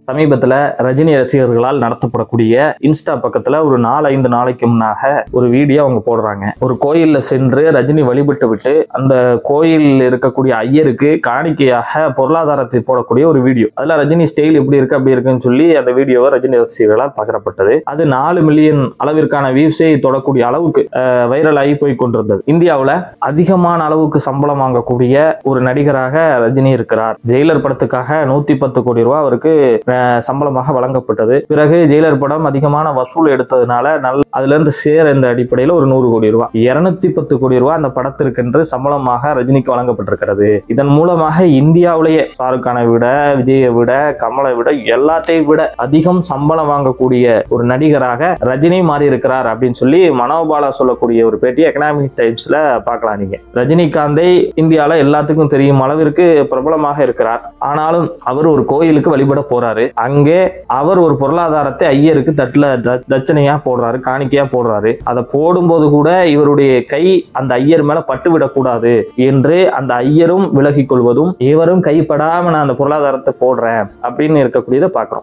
சமீபத்துல ரஜினி ரசிகர்களால் நடத்தப்படக்கூடிய இன்ஸ்டா பக்கத்துல ஒரு நாலு ஐந்து நாளைக்கு முன்னாக ஒரு வீடியோ அவங்க போடுறாங்க ஒரு கோயில்ல சென்று ரஜினி வழிபட்டு விட்டு அந்த கோயிலில் இருக்கக்கூடிய ஐயருக்கு காணிக்கையாக பொருளாதாரத்தை போடக்கூடிய ஒரு வீடியோ அதுல ரஜினி ஸ்டைல் எப்படி இருக்கு அப்படி இருக்குன்னு சொல்லி அந்த வீடியோவை ரஜினி ரசிகர்களால் பகிரப்பட்டது அது நாலு மில்லியன் அளவிற்கான வியூஸை தொடக்கூடிய அளவுக்கு வைரல் ஆகி போய் கொண்டிருந்தது இந்தியாவுல அதிகமான அளவுக்கு சம்பளம் வாங்கக்கூடிய ஒரு நடிகராக ரஜினி இருக்கிறார் ஜெயிலர் படத்துக்காக நூத்தி பத்து கோடி ரூபாய் அவருக்கு அஹ், சம்பளமாக வழங்கப்பட்டது பிறகு ஜெயிலர் படம் அதிகமான வசூல் எடுத்ததுனால நல்ல அதுல இருந்து சேர் என்ற அடிப்படையில் ஒரு நூறு கோடி ரூபாய் இருநூத்தி பத்து கோடி ரூபாய் அந்த படத்திற்கென்று சம்பளமாக ரஜினிக்கு வழங்கப்பட்டிருக்கிறது இதன் மூலமாக இந்தியாவிலேயே ஷாருக் கானை விட விஜயை விட கமலை விட எல்லாத்தையும் விட அதிகம் சம்பளம் வாங்கக்கூடிய ஒரு நடிகராக ரஜினி மாறி இருக்கிறார் அப்படின்னு சொல்லி மனோபாலா சொல்லக்கூடிய ஒரு பேட்டி எக்கனாமிக் டைம்ஸ்ல பார்க்கலாம் நீங்க ரஜினிகாந்தை இந்தியால எல்லாத்துக்கும் தெரியும் அளவிற்கு பிரபலமாக இருக்கிறார் ஆனாலும் அவர் ஒரு கோயிலுக்கு வழிபட போறாரு அங்கே அவர் ஒரு பொருளாதாரத்தை ஐயருக்கு தட்டுல த- தட்சணையா போடுறாரு காணிக்கையா போடுறாரு அதை போடும்போது கூட இவருடைய கை அந்த ஐயர் மேல பட்டு விடக்கூடாது என்று அந்த ஐயரும் விலகிக் கொள்வதும் இவரும் கைப்படாம நான் அந்த பொருளாதாரத்தை போடுறேன் அப்படின்னு இருக்கக்கூடியதை பார்க்கிறோம்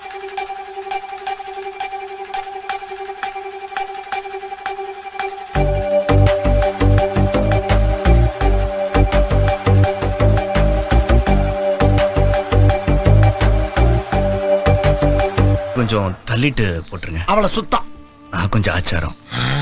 கொஞ்சம் தள்ளிட்டு போட்டுருங்க அவளை சுத்தம் நான் கொஞ்சம் ஆச்சாரம்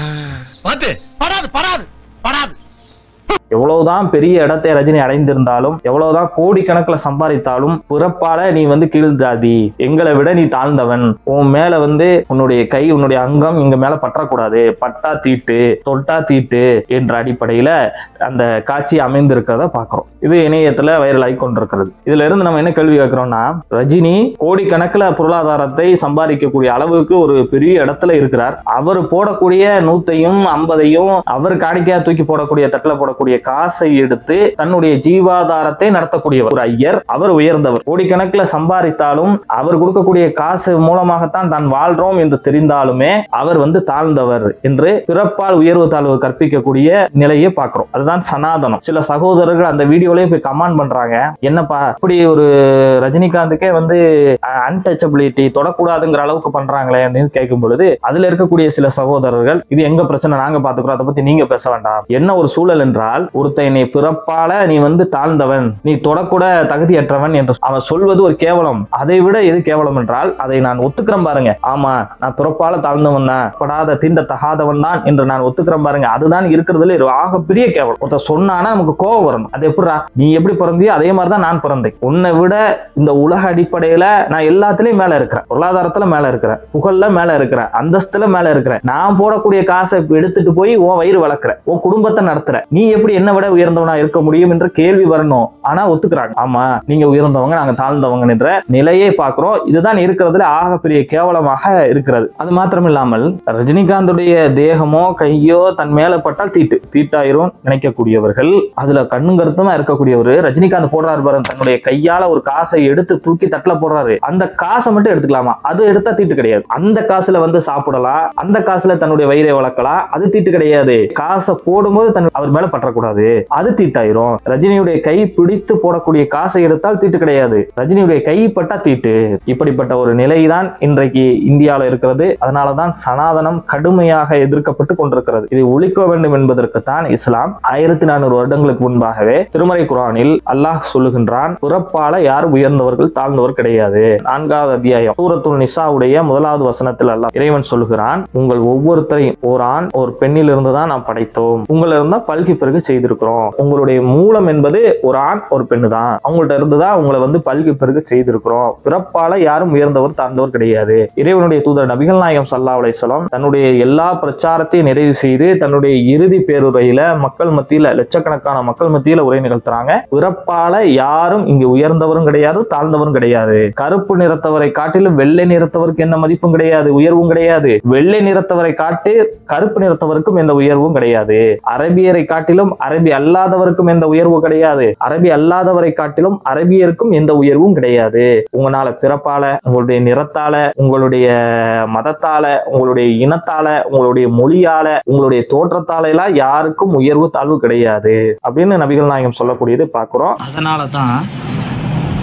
பாத்து படாது படாது படாது எவ்வளவுதான் பெரிய இடத்தை ரஜினி அடைந்திருந்தாலும் எவ்வளவுதான் கோடிக்கணக்கில் சம்பாதித்தாலும் பிறப்பால நீ வந்து கீழ் ஜாதி எங்களை விட நீ தாழ்ந்தவன் உன் மேல வந்து உன்னுடைய கை உன்னுடைய அங்கம் இங்க மேல பற்றக்கூடாது பட்டா தீட்டு தொட்டா தீட்டு என்ற அடிப்படையில அந்த காட்சி அமைந்திருக்கிறத பார்க்கிறோம் இது இணையத்துல வைரல் ஆகி கொண்டிருக்கிறது இதுல இருந்து நம்ம என்ன கேள்வி கேட்கிறோம்னா ரஜினி கோடிக்கணக்கில் பொருளாதாரத்தை சம்பாதிக்கக்கூடிய அளவுக்கு ஒரு பெரிய இடத்துல இருக்கிறார் அவர் போடக்கூடிய நூத்தையும் ஐம்பதையும் அவர் காணிக்கையா தூக்கி போடக்கூடிய தட்டுல போடக்கூடிய காசை எடுத்து தன்னுடைய ஜீவாதாரத்தை நடத்தக்கூடியவர் ஒரு ஐயர் அவர் உயர்ந்தவர் கோடிக்கணக்கில் சம்பாதித்தாலும் அவர் கொடுக்கக்கூடிய காசு மூலமாகத்தான் தான் வாழ்றோம் என்று தெரிந்தாலுமே அவர் வந்து தாழ்ந்தவர் என்று பிறப்பால் உயர்வு தாழ்வு கற்பிக்கக்கூடிய நிலையை பார்க்கிறோம் அதுதான் சனாதனம் சில சகோதரர்கள் அந்த வீடியோலயே போய் கமெண்ட் பண்றாங்க என்னப்பா இப்படி ஒரு ரஜினிகாந்துக்கே வந்து அன்டச்சபிலிட்டி தொடக்கூடாதுங்கிற அளவுக்கு பண்றாங்களே அப்படின்னு கேட்கும் பொழுது அதுல இருக்கக்கூடிய சில சகோதரர்கள் இது எங்க பிரச்சனை நாங்க பாத்துக்கிறோம் அதை பத்தி நீங்க பேச வேண்டாம் என்ன ஒரு சூழல் என்றால் ஒருத்தன் நீ பிறப்பால நீ வந்து தாழ்ந்தவன் நீ தொடக்கூட தகுதியற்றவன் என்று அவன் சொல்வது ஒரு கேவலம் அதை விட எது கேவலம் என்றால் அதை நான் ஒத்துக்கிறேன் பாருங்க ஆமா நான் பிறப்பால தாழ்ந்தவன் தான் படாத தீண்ட தகாதவன் தான் என்று நான் ஒத்துக்கிறேன் பாருங்க அதுதான் இருக்கிறதுல ஒரு ஆகப்பெரிய கேவலம் ஒருத்தர் சொன்னானா நமக்கு கோவம் வரணும் அது எப்படிடா நீ எப்படி பிறந்தியோ அதே மாதிரி தான் நான் பிறந்தேன் உன்னை விட இந்த உலக அடிப்படையில நான் எல்லாத்துலயும் மேல இருக்கிறேன் பொருளாதாரத்துல மேல இருக்கிறேன் புகழ்ல மேல இருக்கிறேன் அந்தஸ்துல மேல இருக்கிறேன் நான் போடக்கூடிய காசை எடுத்துட்டு போய் உன் வயிறு வளர்க்குற உன் குடும்பத்தை நடத்துற நீ எப்படி என்ன விட உயர்ந்தவனா இருக்க முடியும் என்ற கேள்வி வரணும் ஆனா ஒத்துக்கிறாங்க ஆமா நீங்க உயர்ந்தவங்க நாங்க தாழ்ந்தவங்க என்ற நிலையை பார்க்கிறோம் இதுதான் இருக்கிறதுல ஆகப்பெரிய கேவலமாக இருக்கிறது அது மாத்திரம் இல்லாமல் ரஜினிகாந்துடைய தேகமோ கையோ தன் மேல பட்டால் தீட்டு தீட்டாயிரும் நினைக்கக்கூடியவர்கள் அதுல கண்ணும் கருத்துமா இருக்கக்கூடியவர் ரஜினிகாந்த் போடுறாரு பாருங்க தன்னுடைய கையால ஒரு காசை எடுத்து தூக்கி தட்டுல போடுறாரு அந்த காசை மட்டும் எடுத்துக்கலாமா அது எடுத்தா தீட்டு கிடையாது அந்த காசுல வந்து சாப்பிடலாம் அந்த காசுல தன்னுடைய வயிறை வளர்க்கலாம் அது தீட்டு கிடையாது காசை போடும்போது தன் அவர் மேல பற்றக்கூடாது அது தீட்டாயிரும் ரஜினியுடைய கை பிடித்து போடக்கூடிய காசை எடுத்தால் தீட்டு கிடையாது ரஜினியுடைய கை பட்டா தீட்டு இப்படிப்பட்ட ஒரு நிலைதான் இன்றைக்கு இந்தியாவில் இருக்கிறது அதனாலதான் சனாதனம் கடுமையாக எதிர்க்கப்பட்டு கொண்டிருக்கிறது இதை ஒழிக்க வேண்டும் என்பதற்குத்தான் இஸ்லாம் ஆயிரத்தி நானூறு வருடங்களுக்கு முன்பாகவே திருமறை குரானில் அல்லாஹ் சொல்லுகின்றான் பிறப்பால யாரும் உயர்ந்தவர்கள் தாழ்ந்தவர் கிடையாது நான்காவது அத்தியாயம் சூரத்துல் நிசாவுடைய முதலாவது வசனத்தில் அல்லாஹ் இறைவன் சொல்லுகிறான் உங்கள் ஒவ்வொருத்தரையும் ஒரு ஆண் ஒரு பெண்ணில் இருந்து தான் நாம் படைத்தோம் உங்களை இருந்தா பல்கி பிறகு செய்திருக்கிறோம் உங்களுடைய மூலம் என்பது ஒரு ஆண் ஒரு பெண்ணு தான் அவங்கள்ட்ட இருந்து தான் உங்களை வந்து பல்கி பிறகு செய்திருக்கிறோம் பிறப்பால யாரும் உயர்ந்தவர் தாழ்ந்தவர் கிடையாது இறைவனுடைய தூதர் நபிகள் நாயகம் சல்லா அலைஹிஸ்ஸலாம் தன்னுடைய எல்லா பிரச்சாரத்தையும் நிறைவு செய்து தன்னுடைய இறுதி பேருரையில மக்கள் மத்தியில லட்சக்கணக்கான மக்கள் மத்தியில உரை நிகழ்த்துறாங்க பிறப்பால யாரும் இங்கு உயர்ந்தவரும் கிடையாது தாழ்ந்தவரும் கிடையாது கருப்பு நிறத்தவரை காட்டிலும் வெள்ளை நிறத்தவருக்கு எந்த மதிப்பும் கிடையாது உயர்வும் கிடையாது வெள்ளை நிறத்தவரை காட்டு கருப்பு நிறத்தவருக்கும் எந்த உயர்வும் கிடையாது அரபியரை காட்டிலும் அரபி அல்லாதவருக்கும் எந்த உயர்வு கிடையாது அரபி அல்லாதவரை காட்டிலும் அரபியருக்கும் எந்த உயர்வும் கிடையாது உங்களால பிறப்பால உங்களுடைய நிறத்தால உங்களுடைய மதத்தால உங்களுடைய இனத்தால உங்களுடைய மொழியால உங்களுடைய தோற்றத்தால எல்லாம் யாருக்கும் உயர்வு தாழ்வு கிடையாது அப்படின்னு நபிகள் நாயகம் சொல்லக்கூடியது பார்க்கிறோம் அதனால தான் ஒரு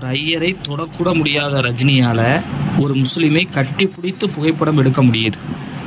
ஐயரை தொடக்கூட முடியாத ரஜினியால ஒரு முஸ்லிமை கட்டி பிடித்து புகைப்படம் எடுக்க முடியுது